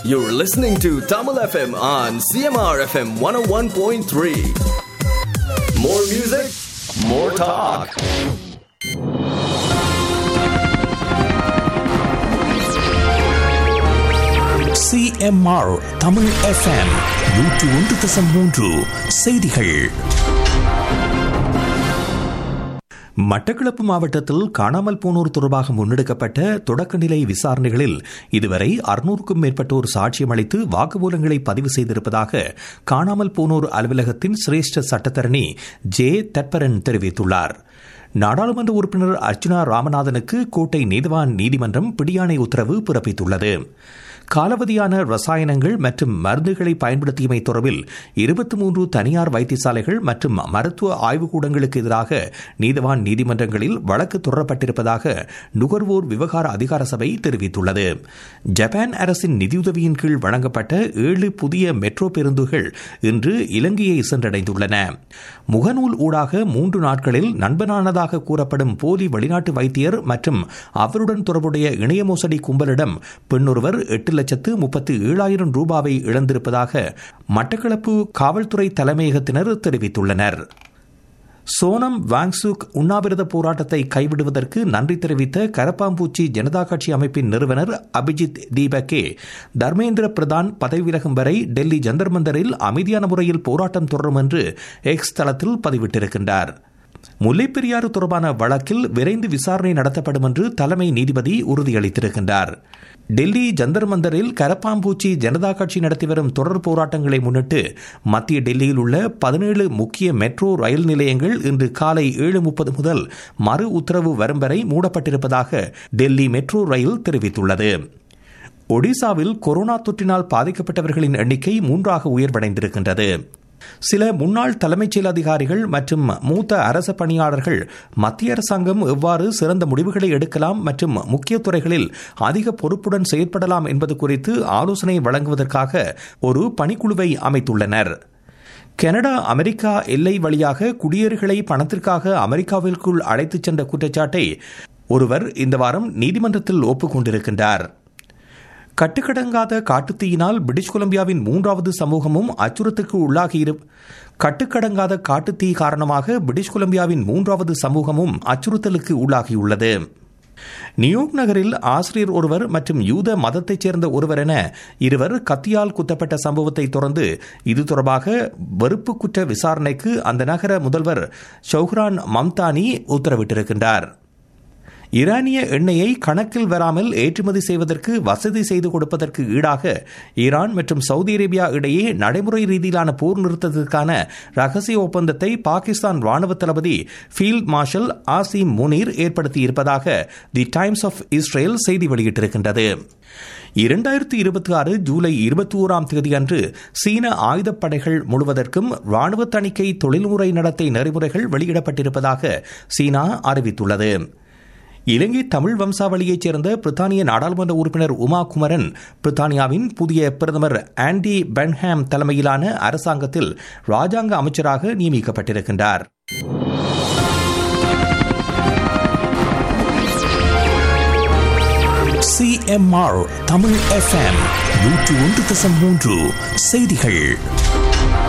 You're listening to Tamil FM on CMR FM 101.3. More music, more talk. CMR Tamil FM நூற்று ஒன்று தசம் மூன்று செய்திகள் மட்டக்களப்பு மாவட்டத்தில் காணாமல் போனோர் தொடர்பாக முன்னெடுக்கப்பட்ட தொடக்கநிலை விசாரணைகளில் இதுவரை அறுநூறுக்கும் மேற்பட்டோர் சாட்சியம் அளித்து வாக்குமூலங்களை பதிவு செய்திருப்பதாக காணாமல் போனோர் அலுவலகத்தின் சிரேஷ்ட சட்டத்தரணி ஜே தட்பரன் தெரிவித்துள்ளார் நாடாளுமன்ற உறுப்பினர் அர்ச்சுனா ராமநாதனுக்கு கோட்டை நீதிவான் நீதிமன்றம் பிடியாணை உத்தரவு பிறப்பித்துள்ளது காலவதியான ரசாயனங்கள் மற்றும் மருந்துகளை பயன்படுத்தியமை தொடர்பில் இருபத்தி மூன்று தனியார் வைத்தியசாலைகள் மற்றும் மருத்துவ ஆய்வுக்கூடங்களுக்கு எதிராக நீதிவான் நீதிமன்றங்களில் வழக்கு தொடரப்பட்டிருப்பதாக நுகர்வோர் விவகார அதிகார சபை தெரிவித்துள்ளது ஜப்பான் அரசின் நிதியுதவியின் கீழ் வழங்கப்பட்ட ஏழு புதிய மெட்ரோ பேருந்துகள் இன்று இலங்கையை சென்றடைந்துள்ளன முகநூல் ஊடாக மூன்று நாட்களில் நண்பனானதாக கூறப்படும் போலி வெளிநாட்டு வைத்தியர் மற்றும் அவருடன் தொடர்புடைய இணைய மோசடி கும்பலிடம் பெண்ணொருவர் எட்டு லட்சத்து முப்பத்தி ஏழாயிரம் ரூபாவை இழந்திருப்பதாக மட்டக்களப்பு காவல்துறை தலைமையகத்தினர் தெரிவித்துள்ளனர் சோனம் வாங்சுக் உண்ணாவிரத போராட்டத்தை கைவிடுவதற்கு நன்றி தெரிவித்த கரப்பாம்பூச்சி ஜனதா கட்சி அமைப்பின் நிறுவனர் அபிஜித் தீபக்கே தர்மேந்திர பிரதான் பதவி விலகும் வரை டெல்லி ஜந்தர் மந்தரில் அமைதியான முறையில் போராட்டம் தொடரும் என்று எக்ஸ் தளத்தில் பதிவிட்டிருக்கின்றார் முல்லைப்பெரியாறு தொடர்பான வழக்கில் விரைந்து விசாரணை நடத்தப்படும் என்று தலைமை நீதிபதி உறுதியளித்திருக்கின்றார் டெல்லி ஜந்தர் மந்தரில் கரப்பாம்பூச்சி ஜனதா கட்சி நடத்தி வரும் தொடர் போராட்டங்களை முன்னிட்டு மத்திய டெல்லியில் உள்ள பதினேழு முக்கிய மெட்ரோ ரயில் நிலையங்கள் இன்று காலை ஏழு முப்பது முதல் மறு உத்தரவு வரும் வரை மூடப்பட்டிருப்பதாக டெல்லி மெட்ரோ ரயில் தெரிவித்துள்ளது ஒடிசாவில் கொரோனா தொற்றினால் பாதிக்கப்பட்டவர்களின் எண்ணிக்கை மூன்றாக உயர்வடைந்திருக்கின்றது சில முன்னாள் தலைமைச் செயல் அதிகாரிகள் மற்றும் மூத்த அரச பணியாளர்கள் மத்திய அரசாங்கம் எவ்வாறு சிறந்த முடிவுகளை எடுக்கலாம் மற்றும் முக்கிய துறைகளில் அதிக பொறுப்புடன் செயற்படலாம் என்பது குறித்து ஆலோசனை வழங்குவதற்காக ஒரு பணிக்குழுவை அமைத்துள்ளனர் கனடா அமெரிக்கா எல்லை வழியாக குடியேறிகளை பணத்திற்காக அமெரிக்காவிற்குள் அழைத்துச் சென்ற குற்றச்சாட்டை ஒருவர் இந்த வாரம் நீதிமன்றத்தில் ஒப்புக்கொண்டிருக்கின்றார் கட்டுக்கடங்காத காட்டுத்தீயினால் பிரிட்டிஷ் கொலம்பியாவின் மூன்றாவது சமூகமும் அச்சுறுத்துக்கு உள்ளாகியிரு கட்டுக்கடங்காத காட்டுத்தீ காரணமாக பிரிட்டிஷ் கொலம்பியாவின் மூன்றாவது சமூகமும் அச்சுறுத்தலுக்கு உள்ளாகியுள்ளது நியூயார்க் நகரில் ஆசிரியர் ஒருவர் மற்றும் யூத மதத்தைச் சேர்ந்த ஒருவர் என இருவர் கத்தியால் குத்தப்பட்ட சம்பவத்தை தொடர்ந்து இது தொடர்பாக வெறுப்பு குற்ற விசாரணைக்கு அந்த நகர முதல்வர் ஷௌஹ்ரான் மம்தானி உத்தரவிட்டிருக்கின்றார் ஈரானிய எண்ணெயை கணக்கில் வராமல் ஏற்றுமதி செய்வதற்கு வசதி செய்து கொடுப்பதற்கு ஈடாக ஈரான் மற்றும் சவுதி அரேபியா இடையே நடைமுறை ரீதியிலான போர் நிறுத்தத்திற்கான ரகசிய ஒப்பந்தத்தை பாகிஸ்தான் ராணுவ தளபதி ஃபீல்ட் மார்ஷல் ஆசிம் முனீர் ஏற்படுத்தியிருப்பதாக தி டைம்ஸ் ஆஃப் இஸ்ரேல் செய்தி வெளியிட்டிருக்கின்றது இரண்டாயிரத்தி இருபத்தி ஆறு ஜூலை இருபத்தி ஓராம் தேதி அன்று சீன ஆயுதப்படைகள் முழுவதற்கும் ராணுவ தணிக்கை தொழில்முறை நடத்தை நெறிமுறைகள் வெளியிடப்பட்டிருப்பதாக சீனா அறிவித்துள்ளது இலங்கை தமிழ் வம்சாவளியைச் சேர்ந்த பிரித்தானிய நாடாளுமன்ற உறுப்பினர் உமா குமரன் பிரித்தானியாவின் புதிய பிரதமர் ஆண்டி பென்ஹாம் தலைமையிலான அரசாங்கத்தில் ராஜாங்க அமைச்சராக நியமிக்கப்பட்டிருக்கின்றார் சிஎம்ஆர் தமிழ் எஃப்எம் நூற்று ஒன்று தசம் மூன்று செய்திகள்